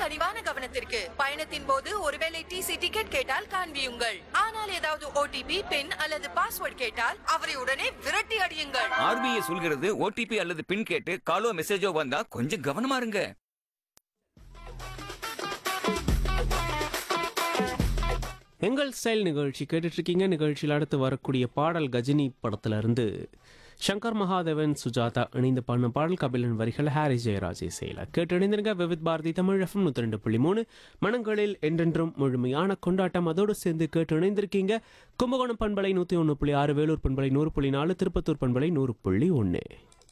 கனிவான கவனத்திற்கு பயணத்தின் போது ஒருவேளை டிசி டிக்கெட் கேட்டால் காண்பியுங்கள் ஆனால் ஏதாவது ஓடிபி பின் அல்லது பாஸ்வேர்ட் கேட்டால் அவரை உடனே விரட்டி அடியுங்கள் ஆர்பிஐ சொல்கிறது ஓடிபி அல்லது பின் கேட்டு காலோ மெசேஜோ வந்தா கொஞ்சம் கவனமா இருங்க எங்கள் ஸ்டைல் நிகழ்ச்சி கேட்டுட்டு இருக்கீங்க நிகழ்ச்சியில் அடுத்து வரக்கூடிய பாடல் கஜினி படத்துல இருந்து சங்கர் மகாதேவன் சுஜாதா இணைந்து பாடின பாடல் கபிலன் வரிகள் ஹாரி ஜெயராஜ் இசையில் கேட்டு இணைந்திருங்க விவித் பாரதி தமிழ் எஃப்எம் நூற்றி ரெண்டு புள்ளி மூணு மனங்களில் என்றென்றும் முழுமையான கொண்டாட்டம் அதோடு சேர்ந்து கேட்டு இணைந்திருக்கீங்க கும்பகோணம் பண்பலை நூற்றி ஒன்று புள்ளி ஆறு வேலூர் பண்பலை நூறு புள்ளி நாலு திருப்பத்தூர் பண்பலை நூறு புள்ளி ஒன்று